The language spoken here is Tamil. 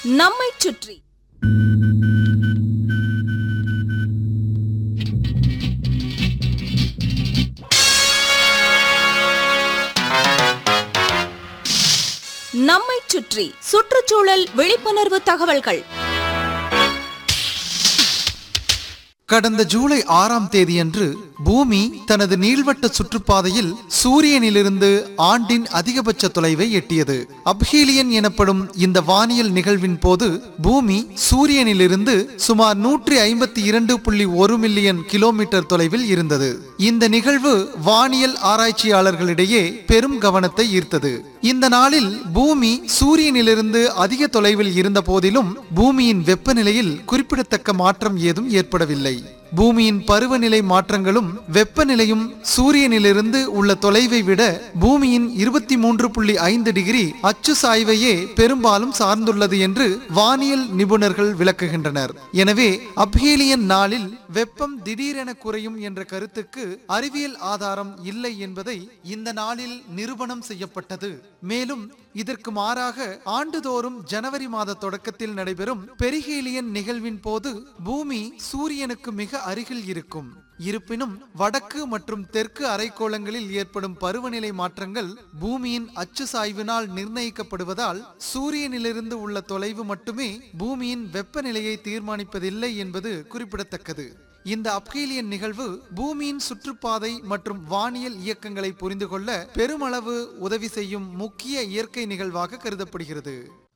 நம்மைச் சுற்றி நம்மைச் சுற்றி சுற்றுச்சூழல் விழிப்புணர்வு தகவல்கள் கடந்த ஜூலை ஆறாம் தேதியன்று பூமி தனது நீள்வட்ட சுற்றுப்பாதையில் சூரியனிலிருந்து ஆண்டின் அதிகபட்ச தொலைவை எட்டியது அப்ஹீலியன் எனப்படும் இந்த வானியல் நிகழ்வின் போது பூமி சூரியனிலிருந்து சுமார் நூற்றி ஐம்பத்தி இரண்டு புள்ளி ஒரு மில்லியன் கிலோமீட்டர் தொலைவில் இருந்தது இந்த நிகழ்வு வானியல் ஆராய்ச்சியாளர்களிடையே பெரும் கவனத்தை ஈர்த்தது இந்த நாளில் பூமி சூரியனிலிருந்து அதிக தொலைவில் இருந்த போதிலும் பூமியின் வெப்பநிலையில் குறிப்பிடத்தக்க மாற்றம் ஏதும் ஏற்படவில்லை பூமியின் பருவநிலை மாற்றங்களும் வெப்பநிலையும் சூரியனிலிருந்து உள்ள தொலைவை விட பூமியின் இருபத்தி மூன்று புள்ளி ஐந்து டிகிரி அச்சு சாய்வையே பெரும்பாலும் சார்ந்துள்ளது என்று வானியல் நிபுணர்கள் விளக்குகின்றனர் எனவே அப்ஹேலியன் நாளில் வெப்பம் திடீரென குறையும் என்ற கருத்துக்கு அறிவியல் ஆதாரம் இல்லை என்பதை இந்த நாளில் நிரூபணம் செய்யப்பட்டது மேலும் இதற்கு மாறாக ஆண்டுதோறும் ஜனவரி மாத தொடக்கத்தில் நடைபெறும் பெரிஹேலியன் நிகழ்வின் போது பூமி சூரியனுக்கு மிக அருகில் இருக்கும் இருப்பினும் வடக்கு மற்றும் தெற்கு அரைக்கோளங்களில் ஏற்படும் பருவநிலை மாற்றங்கள் பூமியின் அச்சு சாய்வினால் நிர்ணயிக்கப்படுவதால் சூரியனிலிருந்து உள்ள தொலைவு மட்டுமே பூமியின் வெப்பநிலையை தீர்மானிப்பதில்லை என்பது குறிப்பிடத்தக்கது இந்த அப்கீலியன் நிகழ்வு பூமியின் சுற்றுப்பாதை மற்றும் வானியல் இயக்கங்களை புரிந்து கொள்ள பெருமளவு உதவி செய்யும் முக்கிய இயற்கை நிகழ்வாக கருதப்படுகிறது